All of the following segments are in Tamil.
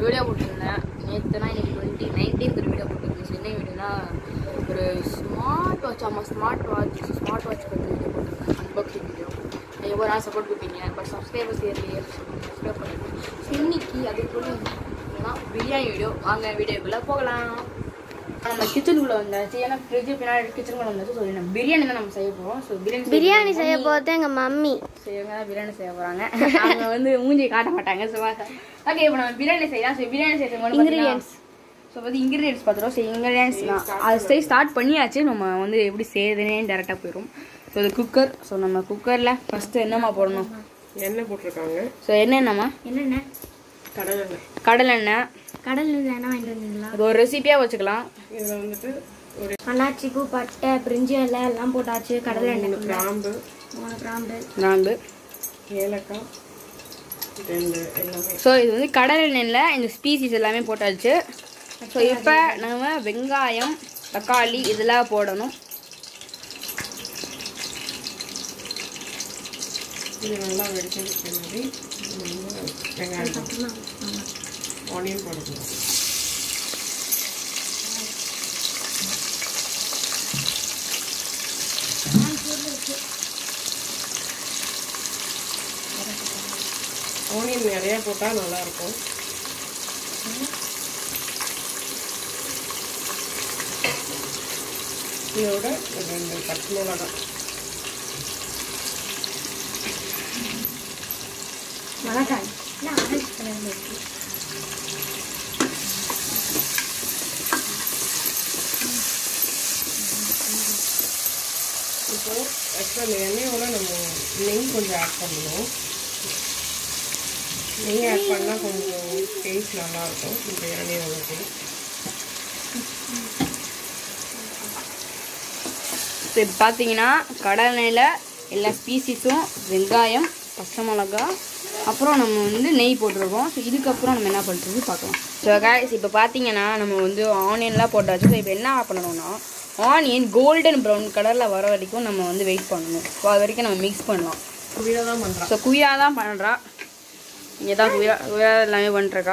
வீடியோ போட்டிருந்தேன் நேற்று தான் இன்னைக்கு டுவெண்ட்டி நைன்டீன்த் ஒரு வீடியோ போட்டிருந்தேன் ஸோ என்ன வீடியோனா ஒரு ஸ்மார்ட் வாட்ச் ஆமாம் ஸ்மார்ட் வாட்ச் ஸ்மார்ட் வாட்ச் பற்றி வீடியோ போட்டிருந்தேன் அன்பாக்சிங் வீடியோ நீங்கள் ஒரு நாள் சப்போர்ட் கொடுப்பீங்க பட் சப்ஸ்கிரைபர்ஸ் ஏறலையே சப்ஸ்கிரைப் பண்ணுங்க ஸோ இன்னைக்கு அதுக்குள்ள என்னன்னா பிரியாணி வீடியோ வாங்க வீடியோக்குள்ளே போகலாம் நம்ம கிச்சனுக்குள்ளே வந்தாச்சு ஏன்னா ஃப்ரிட்ஜு பின்னாடி கிச்சனுக்குள்ளே வந்தாச்சு ஸோ நம்ம பிரியாணி தான் நம்ம செய்ய போகிறோம் ஸோ பிரியாணி பிரியாணி செய்ய போகிறது எங்கள் மம்மி சரி இவங்க தான் பிரியாணி செய்ய போறாங்க அவங்க வந்து மூஞ்சியை காட்ட மாட்டாங்க ஸோ ஓகே இப்போ நம்ம பிரியாணி செய்யலாம் ஸோ பிரியாணி செய்யறது இன்கிரீடியன்ஸ் ஸோ வந்து இன்கிரீடியன்ஸ் பார்த்துருவோம் ஸோ இன்கிரீடியன்ஸ் அது சரி ஸ்டார்ட் பண்ணியாச்சு நம்ம வந்து எப்படி செய்யுதுன்னே டேரெக்டாக போயிடும் ஸோ இது குக்கர் ஸோ நம்ம குக்கரில் ஃபஸ்ட்டு என்னம்மா போடணும் எண்ணெய் போட்டிருக்காங்க ஸோ என்னென்னம்மா என்னென்ன கடலெண்ணெய் கடலெண்ணெய் கடல் எண்ணெய் வாங்கிட்டு வந்தீங்களா அது ஒரு ரெசிபியாக வச்சுக்கலாம் இதில் வந்துட்டு ஒரு அன்னாச்சி பூ பட்டை பிரிஞ்சி இலை எல்லாம் போட்டாச்சு கடல் எண்ணெய் மூணு கிராம்பு மூணு கிராம்பு கிராம்பு ஏலக்காய் ரெண்டு எல்லாமே ஸோ இது வந்து கடல் எண்ணெயில் இந்த ஸ்பீசிஸ் எல்லாமே போட்டாச்சு ஸோ இப்போ நம்ம வெங்காயம் தக்காளி இதெல்லாம் போடணும் இது நல்லா வெடிச்சதுக்கு பின்னாடி நம்ம வந்து வெங்காயம் ஆனியன் போடணும் ஆனியன் நிறைய போட்டால் நல்லா இருக்கும் இதோட ஒரு ரெண்டு பச்சை மிளகாய் மிளகாய் இல்லை ஆரஞ்சு கலரில் இருக்கு இப்போ ஆக்சுவலாக அந்த எண்ணெயோட நம்ம நெய் கொஞ்சம் ஆட் பண்ணணும் நெய் ஆட் பண்ணால் கொஞ்சம் டேஸ்ட் நல்லாயிருக்கும் இந்த எண்ணெயோட டேஸ்ட் ஸோ இப்போ பார்த்தீங்கன்னா கடலையில் எல்லா ஸ்பீசிஸும் வெங்காயம் பச்சை மிளகா அப்புறம் நம்ம வந்து நெய் போட்டிருக்கோம் ஸோ இதுக்கப்புறம் நம்ம என்ன பண்ணுறது பார்க்கலாம் ஸோ guys இப்போ பார்த்தீங்கன்னா நம்ம வந்து ஆனியன்லாம் போட்டாச்சு ஸோ இப்போ என்ன பண்ணணும்னா ஆனியன் கோல்டன் ப்ரௌன் கலரில் வர வரைக்கும் நம்ம வந்து வெயிட் பண்ணணும் ஸோ அது வரைக்கும் நம்ம மிக்ஸ் பண்ணலாம் குவியாக தான் பண்ணுறான் ஸோ குவியா தான் பண்ணுறா இங்கே தான் குவியா குவியா எல்லாமே பண்ணிருக்கா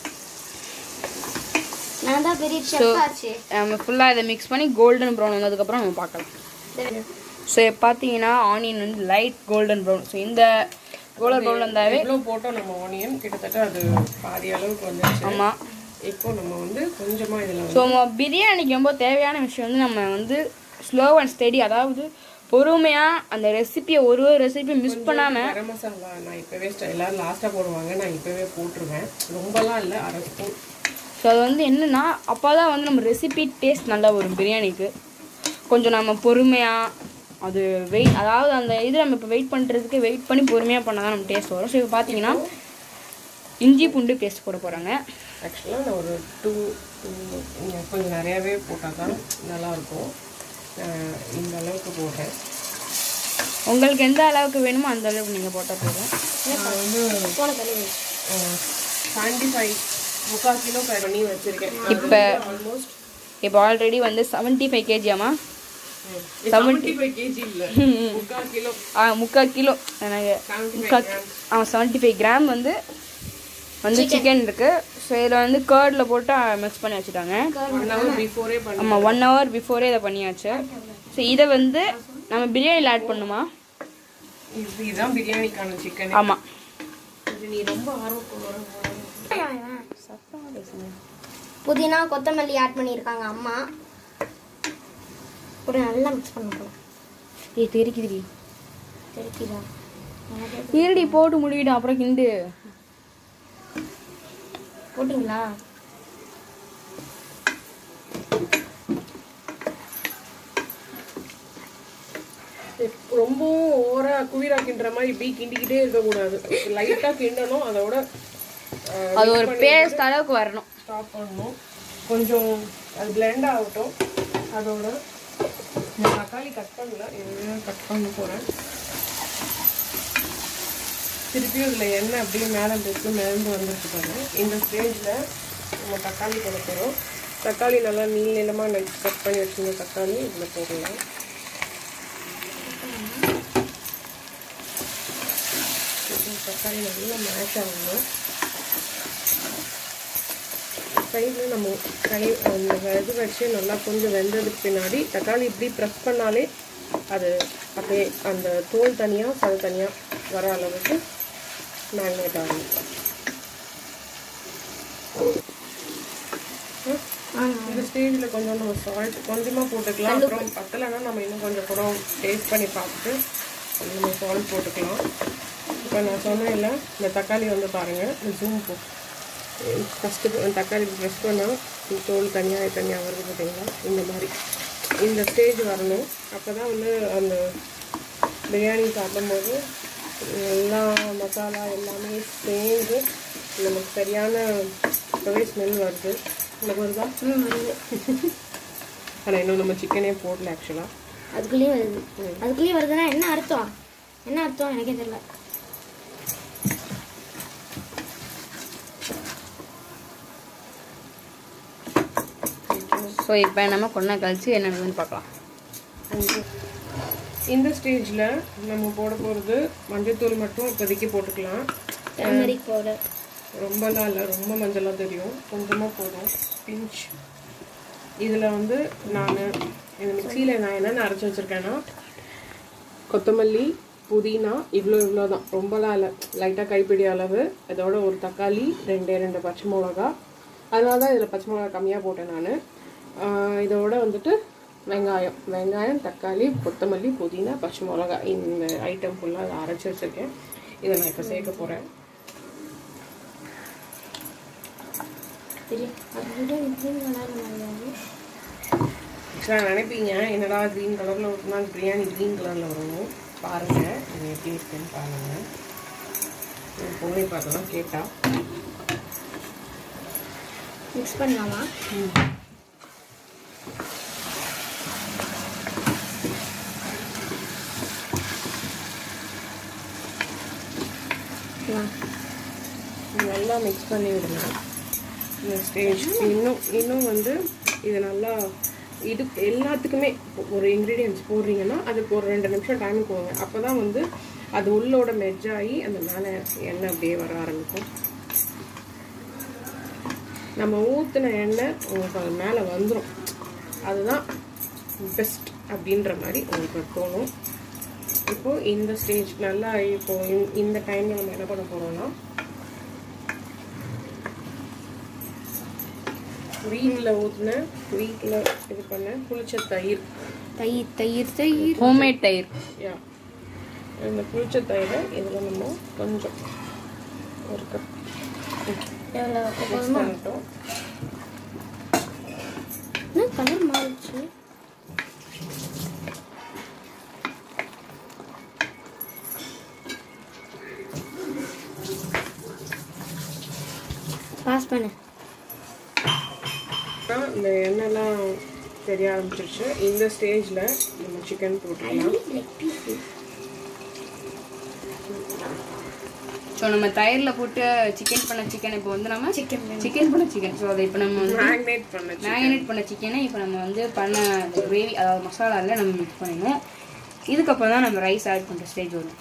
நான் தான் பெரிய செஃப் ஆச்சு நம்ம ஃபுல்லாக இதை மிக்ஸ் பண்ணி கோல்டன் ப்ரௌன் வந்ததுக்கப்புறம் நம்ம பார்க்கலாம் ஸோ இப்போ பார்த்தீங்கன்னா ஆனியன் வந்து லைட் கோல்டன் ப்ரௌன் ஸோ இந்த கோல்டன் ப்ரௌன் வந்தாவே எவ்வளோ போட்டோம் நம்ம ஆனியன் கிட்டத்தட்ட அது பாதி அளவுக்கு வந்துச்சு ஆமாம் இப்போ நம்ம வந்து கொஞ்சமாக இதில் ஸோ பிரியாணிக்கு ரொம்ப தேவையான விஷயம் வந்து நம்ம வந்து ஸ்லோ அண்ட் ஸ்டெடி அதாவது பொறுமையாக அந்த ரெசிபியை ஒரு ஒரு ரெசிபியும் மிஸ் பண்ணாமல் கரம் மசாலா நான் இப்போவே எல்லாரும் லாஸ்ட்டாக போடுவாங்க நான் இப்போவே போட்டுருவேன் ரொம்பலாம் இல்லை அரை ஸ்பூன் ஸோ அது வந்து என்னென்னா அப்போ தான் வந்து நம்ம ரெசிபி டேஸ்ட் நல்லா வரும் பிரியாணிக்கு கொஞ்சம் நம்ம பொறுமையாக அது வெயிட் அதாவது அந்த இது நம்ம இப்போ வெயிட் பண்ணுறதுக்கு வெயிட் பண்ணி பொறுமையாக பண்ணால் தான் நம்ம டேஸ்ட் வரும் ஸோ இப்போ பார்த்தீங்கன்னா இஞ்சி பூண்டு பேஸ்ட் போட போகிறாங்க ஆக்சுவலாக நான் ஒரு டூ டூ கொஞ்சம் நிறையாவே போட்டால் தான் நல்லாயிருக்கும் நான் இந்த அளவுக்கு போடுறேன் உங்களுக்கு எந்த அளவுக்கு வேணுமோ அந்த அளவுக்கு நீங்கள் போட்டால் போதும் நான் வந்து போன கழுவி செவன்டி ஃபைவ் முக்கால் கிலோ பண்ணி வச்சுருக்கேன் இப்போ ஆல்மோஸ்ட் இப்போ ஆல்ரெடி வந்து செவன்ட்டி ஃபைவ் கேஜியாமா செவன்டி ஃபைவ் கேஜி இல்லை முக்கால் கிலோ ஆ முக்கால் கிலோ எனக்கு முக்கால் ஆ செவன்ட்டி ஃபைவ் கிராம் வந்து வந்து சிக்கன் இருக்குது ஸோ இதில் வந்து கேர்டில் போட்டு மிக்ஸ் பண்ணி வச்சுட்டாங்க ஒன் ஹவர் பிஃபோரே பண்ணி ஆமாம் ஒன் ஹவர் பிஃபோரே இதை பண்ணியாச்சு ஸோ இதை வந்து நம்ம பிரியாணியில் ஆட் பண்ணுமா இது இதுதான் பிரியாணிக்கான சிக்கன் ஆமாம் இது நீ ரொம்ப ஆர்வம் புதினா கொத்தமல்லி ஆட் பண்ணியிருக்காங்க அம்மா ஒரு நல்லா மிக்ஸ் பண்ண போகிறோம் ஏய் தெரிக்குதுடி தெரியுதா இருடி போட்டு முடிவிடு அப்புறம் கிண்டு போட்டிங்களா ரொம்பவும் ஓவரா குவிராக்கின்ற மாதிரி இப்படி கிண்டிக்கிட்டே இருக்கக்கூடாது லைட்டாக கிண்டணும் அதோட அது ஒரு பேஸ்ட் அளவுக்கு வரணும் ஸ்டாப் பண்ணணும் கொஞ்சம் அது பிளெண்ட் ஆகட்டும் அதோட நான் தக்காளி கட் பண்ணல கட் பண்ண போகிறேன் திருப்பியும் இதில் எண்ணெய் அப்படியே மேலே இருக்கு மிதந்து வந்துருக்கு பாருங்க இந்த ஸ்டேஜில் நம்ம தக்காளி போட போகிறோம் தக்காளி நல்லா நீள நீளமாக நைட் கட் பண்ணி வச்சுருந்த தக்காளி இதில் போடலாம் இது தக்காளி நல்லா மேஷ் ஆகணும் சைடில் நம்ம கை அந்த இது வச்சு நல்லா கொஞ்சம் வெந்ததுக்கு பின்னாடி தக்காளி இப்படி ப்ரெஸ் பண்ணாலே அது அப்படியே அந்த தோல் தனியாக சது தனியாக வர அளவுக்கு மேக்னேட் ஆகும் இந்த ஸ்டேஜில் கொஞ்சம் நம்ம சால்ட் கொஞ்சமாக போட்டுக்கலாம் அப்புறம் பத்தலைன்னா நம்ம இன்னும் கொஞ்சம் கூட டேஸ்ட் பண்ணி பார்த்துட்டு நம்ம சால்ட் போட்டுக்கலாம் இப்போ நான் சொன்னேன்ல இந்த தக்காளி வந்து பாருங்கள் ஜூம் போ ஃபஸ்ட்டு தக்காளி ப்ரெஸ் பண்ணால் தோல் தனியாக தனியாக வருது பார்த்தீங்களா இந்த மாதிரி இந்த ஸ்டேஜ் வரணும் அப்போ தான் வந்து அந்த பிரியாணி சாப்பிடும்போது எல்லா மசாலா எல்லாமே சேர்ந்து நமக்கு சரியான இப்போவே ஸ்மெல் வருது உங்களுக்கு வருதா ம் வருது ஆனால் இன்னும் நம்ம சிக்கனே போடல ஆக்சுவலாக அதுக்குள்ளேயே வருது அதுக்குள்ளேயே வருதுன்னா என்ன அர்த்தம் என்ன அர்த்தம் எனக்கே தெரியல ஸோ இப்போ நம்ம கொண்டா கழிச்சு என்ன நடக்குதுன்னு பார்க்கலாம் இந்த ஸ்டேஜில் நம்ம போட போகிறது மஞ்சள்தூள் மட்டும் இப்போதைக்கு போட்டுக்கலாம் டர்மரிக் பவுடர் ரொம்பலாம் இல்லை ரொம்ப மஞ்சளாக தெரியும் கொஞ்சமாக போதும் பிஞ்ச் இதில் வந்து நான் இந்த மிக்சியில் நான் என்னென்ன அரைச்சி வச்சுருக்கேன்னா கொத்தமல்லி புதினா இவ்வளோ இவ்வளோ தான் ரொம்பலாம் இல்லை லைட்டாக கைப்பிடி அளவு இதோட ஒரு தக்காளி ரெண்டே ரெண்டு பச்சை மிளகா அதனால தான் இதில் பச்சை மிளகா கம்மியாக போட்டேன் நான் இதோட வந்துட்டு வெங்காயம் வெங்காயம் தக்காளி கொத்தமல்லி புதினா பச்சை மிளகா இந்த ஐட்டம் ஃபுல்லாக அரைச்சி வச்சுருக்கேன் இதை நான் இப்போ சேர்க்க போகிறேன் சரி அது விட green colour மாதிரி ஆக்சுவலாக நினைப்பீங்க என்னடா க்ரீன் கலரில் ஊற்றினா பிரியாணி க்ரீன் கலரில் வரும் பாருங்கள் இது எப்படி இருக்குன்னு பாருங்கள் என் பொண்ணை பார்த்து தான் கேட்டா மிக்ஸ் பண்ணலாமா வா. நல்லா மிக்ஸ் பண்ணி விடுங்க இந்த ஸ்டேஜ் இன்னும் இன்னும் வந்து இது நல்லா இது எல்லாத்துக்குமே ஒரு இன்க்ரீடியன்ஸ் போடுறீங்கன்னா அதுக்கு ஒரு ரெண்டு நிமிஷம் டைம் போங்க அப்போ தான் வந்து அது உள்ளோட மெர்ஜ் ஆகி அந்த மேலே எண்ணெய் அப்படியே வர ஆரம்பிக்கும் நம்ம ஊற்றின எண்ணெய் உங்களுக்கு அது மேலே வந்துடும் அதுதான் பெஸ்ட் அப்படின்ற மாதிரி உங்களுக்கு தோணும் இப்போ இந்த ஸ்டேஜ் நல்லா இப்போ இந்த- இந்த டைம்ல நம்ம என்ன பண்ண போறோம்னா வீட்டில் ஊற்றின வீட்டில் இது பண்ண புளிச்ச தயிர் தயிர் தயிர் தயிர் ஹோம்மேட் தயிர் யா இந்த புளிச்ச தயிரை இதில் நம்ம கொஞ்சம் ஒரு கப் எவ்வளோ மிக்ஸ் பண்ணிட்டோம் என்ன கலர் மாறிடுச்சு பாஸ் பண்ணு அப்புறம் இந்த எண்ணெய்லாம் தெரிய ஆரம்பிச்சிருச்சு இந்த ஸ்டேஜில் நம்ம சிக்கன் போட்டுக்கலாம் ஸோ நம்ம தயிரில் போட்டு சிக்கன் பண்ண சிக்கன் இப்போ வந்து நம்ம Chicken சிக்கன் பண்ண சிக்கன் ஸோ அதை இப்போ நம்ம வந்து மேக்னேட் பண்ண மேரினேட் பண்ண சிக்கனை இப்போ நம்ம வந்து பண்ண கிரேவி அதாவது மசாலாவில் நம்ம மிக்ஸ் பண்ணிடணும் இதுக்கப்புறம் தான் நம்ம ரைஸ் ஆட் பண்ணுற ஸ்டேஜ் வரும்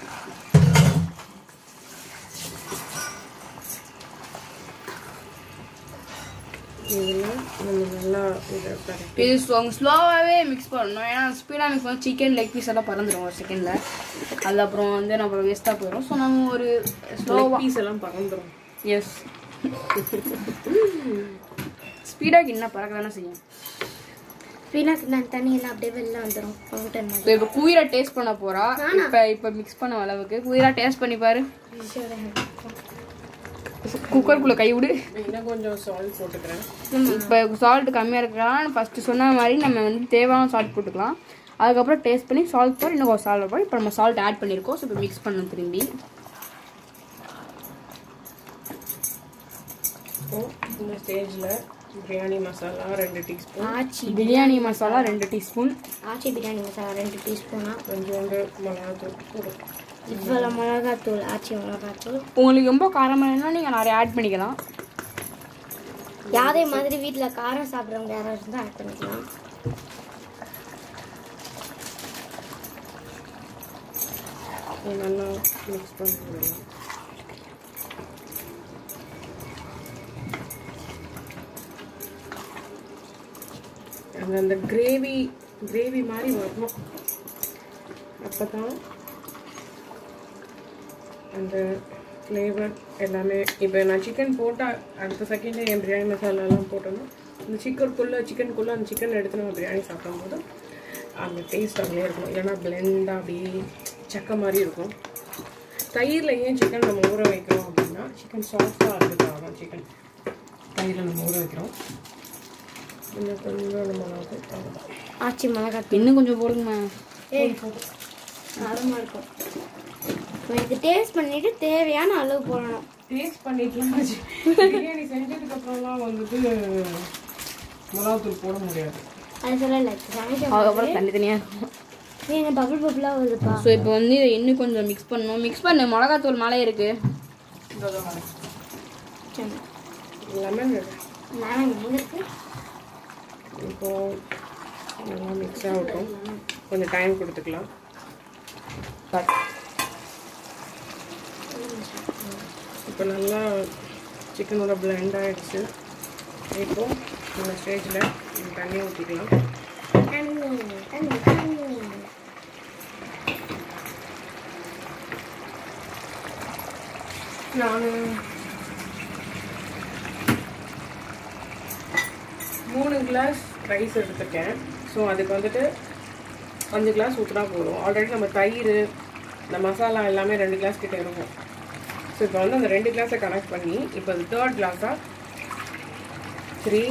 இதில் நம்ம நல்லா இதை கரெக்ட் இது ஸ்லோவாகவே மிக்ஸ் பண்ணணும் ஏன்னா ஸ்பீடாக மிக்ஸ் பண்ண சிக்கன் லெக் பீஸ் எல்லாம் பறந்துடும் ஒரு செகண்டில் அது அப்புறம் வந்து நம்ம வேஸ்ட்டாக போயிடும் ஸோ நம்ம ஒரு ஸ்லோவாக பீஸ் எல்லாம் பறந்துடும் எஸ் ஸ்பீடாக இன்னும் பறக்க தானே செய்யும் ஸ்பீனாக்கு நான் தண்ணியெல்லாம் அப்படியே வெளில வந்துடும் ஃபவுண்டன் ஸோ இப்போ குயிரா டேஸ்ட் பண்ண போறா இப்போ இப்போ மிக்ஸ் பண்ண அளவுக்கு குயிரா டேஸ்ட் பண்ணி பாரு குக்கருக்குள்ள கை விடு இன்னும் கொஞ்சம் சால்ட் போட்டுக்கிறேன் இப்போ சால்ட் கம்மியாக இருக்கலாம் ஃபஸ்ட்டு சொன்ன மாதிரி நம்ம வந்து தேவையான சால்ட் போட்டுக்கலாம் அதுக்கப்புறம் டேஸ்ட் பண்ணி சால்ட் போட்டு இன்னும் ஒரு சால்ட் போட்டு இப்போ நம்ம சால்ட் ஆட் பண்ணியிருக்கோம் ஸோ இப்போ மிக்ஸ் பண்ணணும் திரும்பி இப்போ இந்த ஸ்டேஜில் பிரியாணி மசாலா ரெண்டு டீஸ்பூன் ஆச்சி பிரியாணி மசாலா ரெண்டு டீஸ்பூன் ஆச்சி பிரியாணி மசாலா ரெண்டு டீஸ்பூனா கொஞ்சோண்டு மிளகாத்தூள் போடும் இவ்வளோ மிளகாத்தூள் ஆச்சி மிளகாத்தூள் உங்களுக்கு ரொம்ப காரமானா நீங்கள் நிறைய ஆட் பண்ணிக்கலாம் யாரே மாதிரி வீட்டில் காரம் சாப்பிட்றவங்க யாராவது இருந்தால் ஆட் பண்ணிக்கலாம் இது நல்லா மிக்ஸ் பண்ணி விடலாம் அந்த அந்த கிரேவி கிரேவி மாதிரி வரணும் அப்போ தான் அந்த ஃப்ளேவர் எல்லாமே இப்போ நான் சிக்கன் போட்டால் அடுத்த செகண்டே என் பிரியாணி மசாலாலாம் போட்டோன்னா அந்த சிக்கனுக்குள்ளே சிக்கனுக்குள்ளே அந்த சிக்கன் எடுத்து நம்ம பிரியாணி சாப்பிடும்போது அந்த டேஸ்ட் அதிலே இருக்கும் இல்லைன்னா பிளெண்டாக அப்படியே சக்க மாதிரி இருக்கும் தயிரில் ஏன் சிக்கன் நம்ம ஊற வைக்கிறோம் அப்படின்னா சிக்கன் சாஃப்டாக இருக்கிறதுக்காக சிக்கன் தயிரில் நம்ம ஊற வைக்கிறோம் இன்னும் கொஞ்சம் நம்ம அவ்வளோதான் ஆச்சி மிளகா இன்னும் கொஞ்சம் போடுங்கம்மா ஏய் அருமா இருக்கும் இப்போ இது டேஸ்ட் பண்ணிட்டு தேவையான அளவு போடணும் டேஸ்ட் பண்ணிட்டுலாம் பிரியாணி செஞ்சதுக்கு அப்புறம்லாம் வந்துட்டு மிளகாத்தூள் போட முடியாது அது சொல்லல சமைக்க அதுக்கப்புறம் தனித்தனியாக இருக்கும் நீங்க பபுள் பபுளாக வருதுப்பா ஸோ இப்போ வந்து இதை இன்னும் கொஞ்சம் மிக்ஸ் பண்ணணும் மிக்ஸ் பண்ணு மிளகாத்தூள் மேலே இருக்கு சரி லெமன் நான் எங்க இருக்கு இப்போ நல்லா மிக்ஸ் ஆகட்டும் கொஞ்சம் டைம் கொடுத்துக்கலாம் இப்போ நல்லா சிக்கனோட பிளெண்ட் ஆகிடுச்சு இப்போ இந்த ஸ்டேஜில் தண்ணி ஊற்றிக்கலாம் தண்ணி தண்ணி தண்ணி நான் மூணு கிளாஸ் ரைஸ் எடுத்துருக்கேன் ஸோ அதுக்கு வந்துட்டு அஞ்சு கிளாஸ் ஊற்றினா போதும் ஆல்ரெடி நம்ம தயிர் இந்த மசாலா எல்லாமே ரெண்டு கிளாஸ் கிட்ட இருக்கும் ஸோ இப்போ வந்து அந்த ரெண்டு கிளாஸை கனெக்ட் பண்ணி இப்போ அது தேர்ட் கிளாஸாக three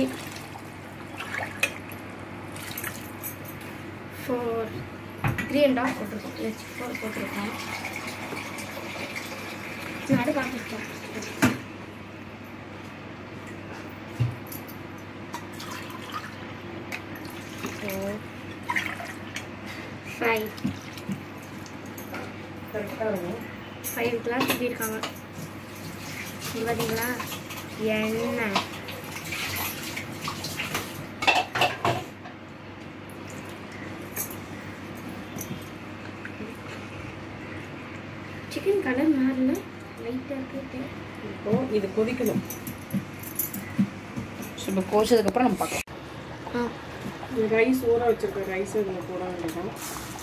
four three and half போட்டிருக்கோம் இல்லை ஃபோர் போட்டிருக்கோம் நடு காமிச்சிட்டேன் ஃபைவ் கரெக்டாக இருக்கும் ஃபைவ் கிளாஸ் ஊற்றிருக்காங்க இது பார்த்தீங்களா எண்ணெய் சிக்கன் கலர் மாறல லைட்டாக இருக்கு இப்போ இது கொதிக்கணும் ஸோ இப்போ கோச்சதுக்கப்புறம் நம்ம பார்க்கலாம் ஆ ரைஸ் ஊற வச்சிருக்க ரைஸ் இதில் போட வேண்டியதான்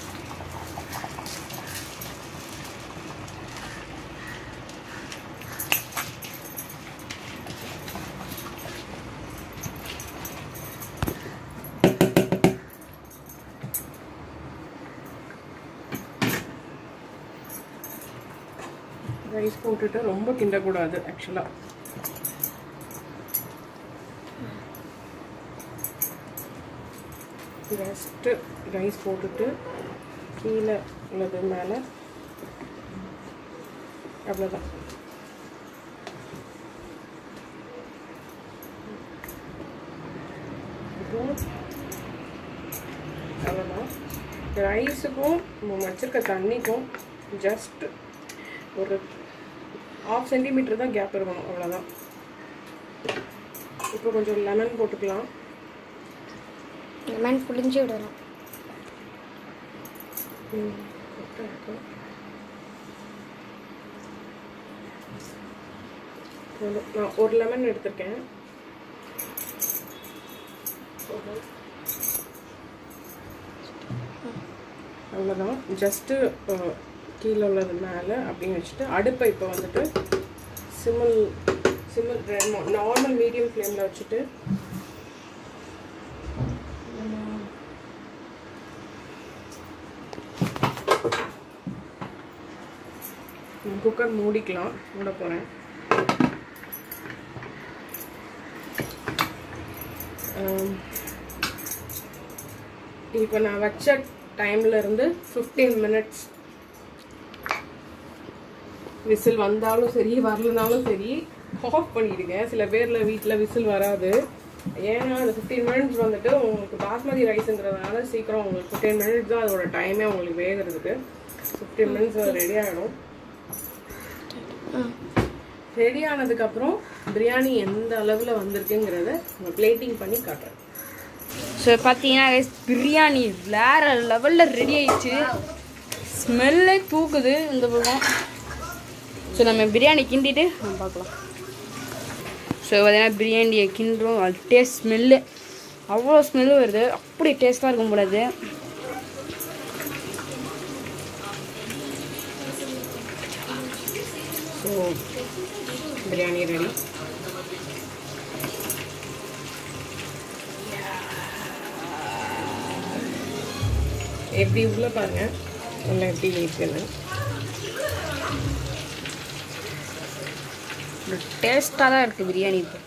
ரைஸ் போட்டுட்டு ரொம்ப கிண்டக்கூடாது ஆக்சுவலாக ஜஸ்ட்டு ரைஸ் போட்டுட்டு கீழே உள்ளது மேலே அவ்வளோதான் அப்புறம் அவ்வளோதான் ரைஸுக்கும் நம்ம வச்சிருக்க தண்ணிக்கும் ஜஸ்ட் ஒரு ஆஃப் சென்டிமீட்டர் தான் கேப் இருக்கணும் அவ்வளோதான் இப்போ கொஞ்சம் லெமன் போட்டுக்கலாம் லெமன் புளிஞ்சு விடலாம் ம், correct ஆ இருக்கு. போதும். நான் ஒரு லெமன் எடுத்திருக்கேன் போதும். அவ்வளோதான் ஜஸ்ட்டு கீழே உள்ளது மேலே அப்படின்னு வச்சுட்டு அடுப்பை இப்போ வந்துட்டு சிம்மில் சிம்மில் நார்மல் மீடியம் ஃப்ளேமில் வச்சுட்டு குக்கர் மூடிக்கலாம் மூட போகிறேன் இப்போ நான் வச்ச டைம்ல இருந்து ஃபிஃப்டீன் மினிட்ஸ் விசில் வந்தாலும் சரி வரலனாலும் சரி ஆஃப் பண்ணிடுங்க சில பேரில் வீட்டில் விசில் வராது ஏன்னா அந்த ஃபிஃப்டீன் மினிட்ஸ் வந்துட்டு உங்களுக்கு பாஸ்மதி ரைஸுங்கிறதுனால சீக்கிரம் உங்களுக்கு ஃபிஃப்டீன் மினிட்ஸ் தான் அதோட டைமே உங்களுக்கு வேகிறதுக்கு ஃபிஃப்டீன் மினிட்ஸ் ரெடி ஆகிடும் ரெடி ஆனதுக்கப்புறம் பிரியாணி எந்த அளவில் வந்திருக்குங்கிறத நம்ம பிளேட்டிங் பண்ணி காட்டுறேன் ஸோ பார்த்தீங்கன்னா guys, பிரியாணி வேற லெவலில் ரெடி ஆயிடுச்சு ஸ்மெல்லே தூக்குது இந்த பக்கம் ஸோ நம்ம பிரியாணி கிண்டிட்டு நம்ம பார்க்கலாம் ஸோ பார்த்தீங்கன்னா பிரியாணியை கிண்டுறோம் அல்டே ஸ்மெல்லு அவ்வளோ ஸ்மெல்லு வருது அப்படி டேஸ்ட்டாக இருக்கும் போல இது ஸோ பிரியாணி ரெடி எப்படி உள்ள பாருங்க உள்ள எப்படி இருக்குன்னு டேஸ்ட்டாக தான் இருக்குது பிரியாணி இப்போ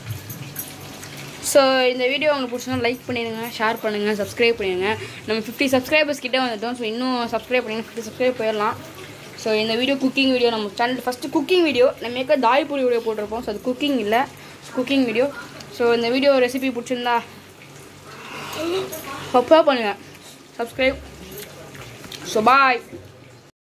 ஸோ இந்த வீடியோ உங்களுக்கு பிடிச்சா லைக் பண்ணிடுங்க ஷேர் பண்ணுங்கள் சப்ஸ்கிரைப் பண்ணிடுங்க நம்ம ஃபிஃப்டி சப்ஸ்கிரைபர்ஸ் கிட்டே வந்துட்டோம் ஸோ இன்னும் சப்ஸ்கிரைப் பண்ணிங்க ஃபிஃப்டி சப்ஸ்கிரைப் போயிடலாம் ஸோ இந்த வீடியோ குக்கிங் வீடியோ நம்ம சேனல் ஃபஸ்ட்டு குக்கிங் வீடியோ நம்ம ஏற்க தாய்பூரி வீடியோ போட்டிருப்போம் ஸோ அது குக்கிங் இல்லை குக்கிங் வீடியோ ஸோ இந்த வீடியோ ரெசிபி பிடிச்சிருந்தா ஹப்பா பண்ணுங்கள் சப்ஸ்கிரைப் ஸோ பாய்